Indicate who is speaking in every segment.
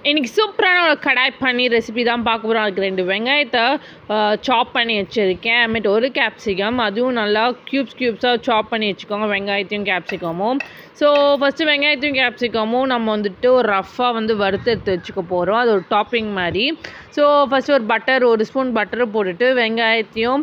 Speaker 1: இன்றைக்கி சூப்பரான ஒரு கடாய் பன்னீர் ரெசிபி தான் பார்க்க போகிறோம் அதுக்கு ரெண்டு வெங்காயத்தை சாப் பண்ணி வச்சுருக்கேன் அப்புறமேட்டு ஒரு கேப்சிகம் அதுவும் நல்லா க்யூப்ஸ் க்யூப்ஸாக சாப் பண்ணி வச்சுக்கோங்க வெங்காயத்தையும் கேப்சிகமும் ஸோ ஃபஸ்ட்டு வெங்காயத்தையும் கேப்சிகமும் நம்ம வந்துட்டு ஒரு ரஃப்பாக வந்து வறுத்து எடுத்து வச்சுக்க போகிறோம் அது ஒரு டாப்பிங் மாதிரி ஸோ ஃபஸ்ட்டு ஒரு பட்டர் ஒரு ஸ்பூன் பட்டரை போட்டுட்டு வெங்காயத்தையும்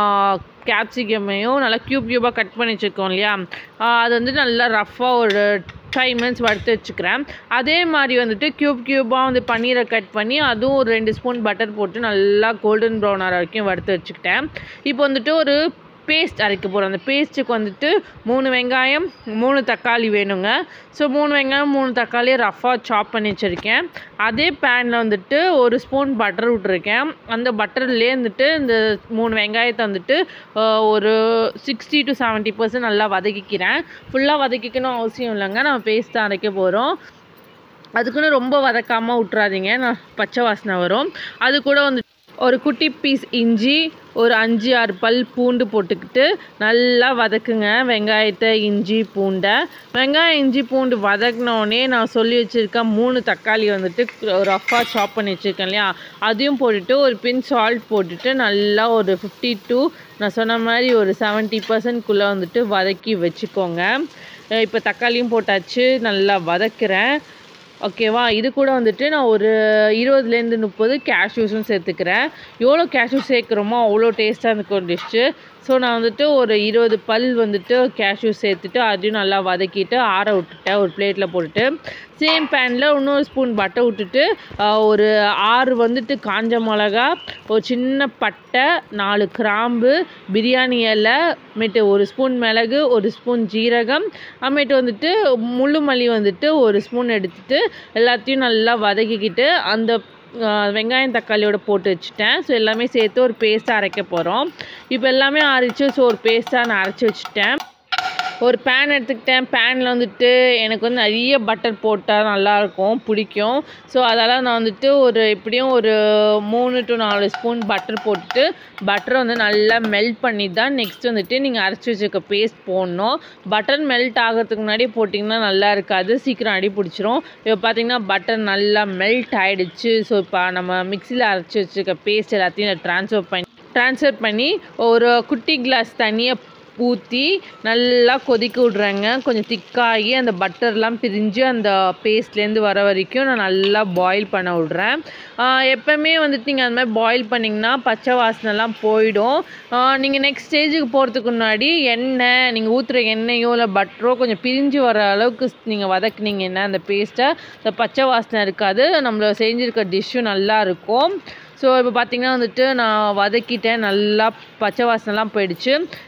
Speaker 1: கேப்சிகமையும் நல்லா க்யூப் க்யூபாக கட் பண்ணி வச்சுருக்கோம் இல்லையா அது வந்து நல்லா ரஃப்பாக ஒரு ஃபைவ் மினிட்ஸ் வறுத்து வச்சுக்கிறேன் அதே மாதிரி வந்துட்டு க்யூப் க்யூபாக வந்து பன்னீரை கட் பண்ணி அதுவும் ஒரு ரெண்டு ஸ்பூன் பட்டர் போட்டு நல்லா கோல்டன் ப்ரௌன் ஆகிற வரைக்கும் வறுத்து வச்சுக்கிட்டேன் இப்போ வந்துட்டு ஒரு பேஸ்ட் அரைக்க போகிறோம் அந்த பேஸ்ட்டுக்கு வந்துட்டு மூணு வெங்காயம் மூணு தக்காளி வேணுங்க ஸோ மூணு வெங்காயம் மூணு தக்காளியை ரஃபாக சாப் பண்ணி வச்சுருக்கேன் அதே பேனில் வந்துட்டு ஒரு ஸ்பூன் பட்டர் விட்ருக்கேன் அந்த பட்டர்லேயே வந்துட்டு இந்த மூணு வெங்காயத்தை வந்துட்டு ஒரு சிக்ஸ்டி டு செவன்ட்டி பர்சன்ட் நல்லா வதக்கிக்கிறேன் ஃபுல்லாக வதக்கிக்கணும் அவசியம் இல்லைங்க நம்ம பேஸ்ட் அரைக்க போகிறோம் அதுக்குன்னு ரொம்ப வதக்காமல் விட்றாதீங்க நான் பச்சை வாசனை வரும் அது கூட வந்து ஒரு குட்டி பீஸ் இஞ்சி ஒரு அஞ்சு ஆறு பல் பூண்டு போட்டுக்கிட்டு நல்லா வதக்குங்க வெங்காயத்தை இஞ்சி பூண்டை வெங்காயம் இஞ்சி பூண்டு வதக்கினோடனே நான் சொல்லி வச்சுருக்கேன் மூணு தக்காளி வந்துட்டு ரஃபாக சாப் பண்ணி வச்சுருக்கேன் இல்லையா அதையும் போட்டுட்டு ஒரு பின் சால்ட் போட்டுட்டு நல்லா ஒரு ஃபிஃப்டி டூ நான் சொன்ன மாதிரி ஒரு செவன்ட்டி பர்சன்ட்குள்ளே வந்துட்டு வதக்கி வச்சுக்கோங்க இப்போ தக்காளியும் போட்டாச்சு நல்லா வதக்குறேன் ஓகேவா இது கூட வந்துட்டு நான் ஒரு இருபதுலேருந்து முப்பது கேஷ்யூஸும் சேர்த்துக்கிறேன் எவ்வளோ கேஷ்யூ சேர்க்குறோமோ அவ்வளோ டேஸ்ட்டாக இருக்கும் டிஷ்ஷு ஸோ நான் வந்துட்டு ஒரு இருபது பல் வந்துட்டு கேஷ்யூ சேர்த்துட்டு அதையும் நல்லா வதக்கிட்டு ஆற விட்டுட்டேன் ஒரு பிளேட்டில் போட்டுட்டு சேம் பேனில் இன்னொரு ஸ்பூன் பட்டை விட்டுட்டு ஒரு ஆறு வந்துட்டு காஞ்ச மிளகா ஒரு சின்ன பட்டை நாலு கிராம்பு பிரியாணி இலை அப்புறமேட்டு ஒரு ஸ்பூன் மிளகு ஒரு ஸ்பூன் ஜீரகம் அப்புறமேட்டு வந்துட்டு முள்ளு மல்லி வந்துட்டு ஒரு ஸ்பூன் எடுத்துட்டு எல்லாத்தையும் நல்லா வதக்கிக்கிட்டு அந்த வெங்காயம் தக்காளியோட போட்டு வச்சுட்டேன் ஸோ எல்லாமே சேர்த்து ஒரு பேஸ்ட்டாக அரைக்க போகிறோம் இப்போ எல்லாமே அரைச்சி ஸோ ஒரு பேஸ்ட்டாக நான் அரைச்சி வச்சுட்டேன் ஒரு பேன் எடுத்துக்கிட்டேன் பேனில் வந்துட்டு எனக்கு வந்து நிறைய பட்டர் போட்டால் நல்லாயிருக்கும் பிடிக்கும் ஸோ அதெல்லாம் நான் வந்துட்டு ஒரு எப்படியும் ஒரு மூணு டு நாலு ஸ்பூன் பட்டர் போட்டுட்டு பட்டரை வந்து நல்லா மெல்ட் பண்ணி தான் நெக்ஸ்ட் வந்துட்டு நீங்கள் அரைச்சி வச்சுருக்க பேஸ்ட் போடணும் பட்டர் மெல்ட் ஆகிறதுக்கு முன்னாடி போட்டிங்கன்னா நல்லா இருக்காது சீக்கிரம் அடி பிடிச்சிரும் இப்போ பார்த்தீங்கன்னா பட்டர் நல்லா மெல்ட் ஆகிடுச்சு ஸோ இப்போ நம்ம மிக்சியில் அரைச்சி வச்சுருக்க பேஸ்ட் எல்லாத்தையும் ட்ரான்ஸ்ஃபர் பண்ணி ட்ரான்ஸ்ஃபர் பண்ணி ஒரு குட்டி கிளாஸ் தண்ணியை ஊற்றி நல்லா கொதிக்க விட்றேங்க கொஞ்சம் திக்காகி அந்த பட்டர்லாம் பிரிஞ்சு அந்த பேஸ்ட்லேருந்து வர வரைக்கும் நான் நல்லா பாயில் பண்ண விட்றேன் எப்போவுமே வந்துட்டு நீங்கள் அந்த மாதிரி பாயில் பண்ணிங்கன்னா பச்சை வாசனைலாம் போயிடும் நீங்கள் நெக்ஸ்ட் ஸ்டேஜுக்கு போகிறதுக்கு முன்னாடி எண்ணெய் நீங்கள் ஊற்றுற எண்ணெயோ இல்லை பட்டரோ கொஞ்சம் பிரிஞ்சு வர அளவுக்கு நீங்கள் வதக்குனீங்கன்னா அந்த பேஸ்ட்டை அந்த பச்சை வாசனை இருக்காது நம்மள செஞ்சுருக்க டிஷ்ஷும் நல்லா இருக்கும் ஸோ இப்போ பார்த்திங்கன்னா வந்துட்டு நான் வதக்கிட்டேன் நல்லா பச்சை வாசனைலாம் போயிடுச்சு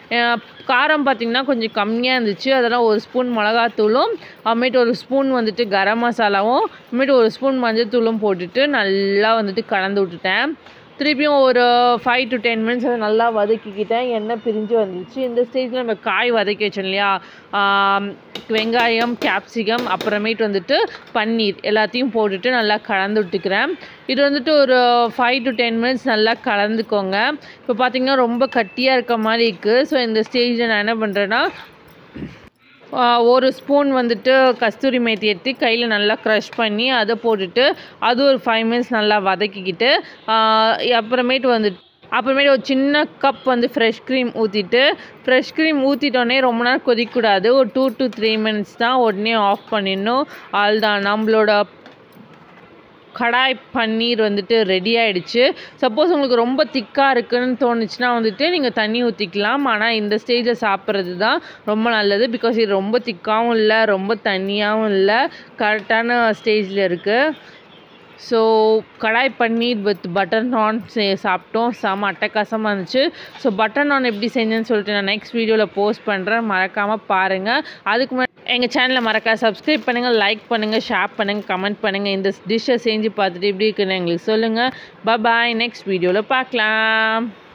Speaker 1: காரம் பார்த்திங்கன்னா கொஞ்சம் கம்மியாக இருந்துச்சு அதெல்லாம் ஒரு ஸ்பூன் மிளகாத்தூளும் அப்புறமேட்டு ஒரு ஸ்பூன் வந்துட்டு கரம் மசாலாவும் அப்புறமேட்டு ஒரு ஸ்பூன் மஞ்சள் தூளும் போட்டுட்டு நல்லா வந்துட்டு கலந்து விட்டுட்டேன் திருப்பியும் ஒரு ஃபைவ் டு டென் மினிட்ஸ் அதை நல்லா வதக்கிக்கிட்டேன் எண்ணெய் பிரிஞ்சு வந்துடுச்சு இந்த ஸ்டேஜில் நம்ம காய் வதக்கி வச்சோம் இல்லையா வெங்காயம் கேப்சிகம் அப்புறமேட்டு வந்துட்டு பன்னீர் எல்லாத்தையும் போட்டுட்டு நல்லா கலந்து விட்டுக்கிறேன் இது வந்துட்டு ஒரு ஃபைவ் டு டென் மினிட்ஸ் நல்லா கலந்துக்கோங்க இப்போ பார்த்திங்கன்னா ரொம்ப கட்டியாக இருக்க மாதிரி இருக்குது ஸோ இந்த ஸ்டேஜில் நான் என்ன பண்ணுறேன்னா ஒரு ஸ்பூன் வந்துட்டு கஸ்தூரி மேத்தி எடுத்து கையில் நல்லா க்ரஷ் பண்ணி அதை போட்டுட்டு அது ஒரு ஃபைவ் மினிட்ஸ் நல்லா வதக்கிக்கிட்டு அப்புறமேட்டு வந்துட்டு அப்புறமேட்டு ஒரு சின்ன கப் வந்து ஃப்ரெஷ் க்ரீம் ஊற்றிட்டு ஃப்ரெஷ் க்ரீம் ஊற்றிட்டோன்னே ரொம்ப நேரம் கொதிக்கக்கூடாது ஒரு டூ டு த்ரீ மினிட்ஸ் தான் உடனே ஆஃப் பண்ணிடணும் அதுதான் நம்மளோட கடாய் பன்னீர் வந்துட்டு ரெடி ஆகிடுச்சு சப்போஸ் உங்களுக்கு ரொம்ப திக்காக இருக்குன்னு தோணுச்சுன்னா வந்துட்டு நீங்கள் தண்ணி ஊற்றிக்கலாம் ஆனால் இந்த ஸ்டேஜில் சாப்பிட்றது தான் ரொம்ப நல்லது பிகாஸ் இது ரொம்ப திக்காகவும் இல்லை ரொம்ப தண்ணியாகவும் இல்லை கரெக்டான ஸ்டேஜில் இருக்குது so kadai paneer with butter naan சாப்பிட்டோம் செம அட்டகாசமாக இருந்துச்சு ஸோ பட்டர் நான் எப்படி செஞ்சேன்னு சொல்லிட்டு நான் நெக்ஸ்ட் வீடியோவில் போஸ்ட் பண்ணுறேன் மறக்காமல் பாருங்கள் அதுக்கு முன்னாடி எங்கள் சேனலை மறக்காம சப்ஸ்கிரைப் பண்ணுங்கள் லைக் பண்ணுங்கள் ஷேர் பண்ணுங்கள் கமெண்ட் பண்ணுங்கள் இந்த டிஷ்ஷை செஞ்சு பார்த்துட்டு எப்படி இருக்குன்னு எங்களுக்கு சொல்லுங்கள் பாய் நெக்ஸ்ட் வீடியோவில் பார்க்கலாம்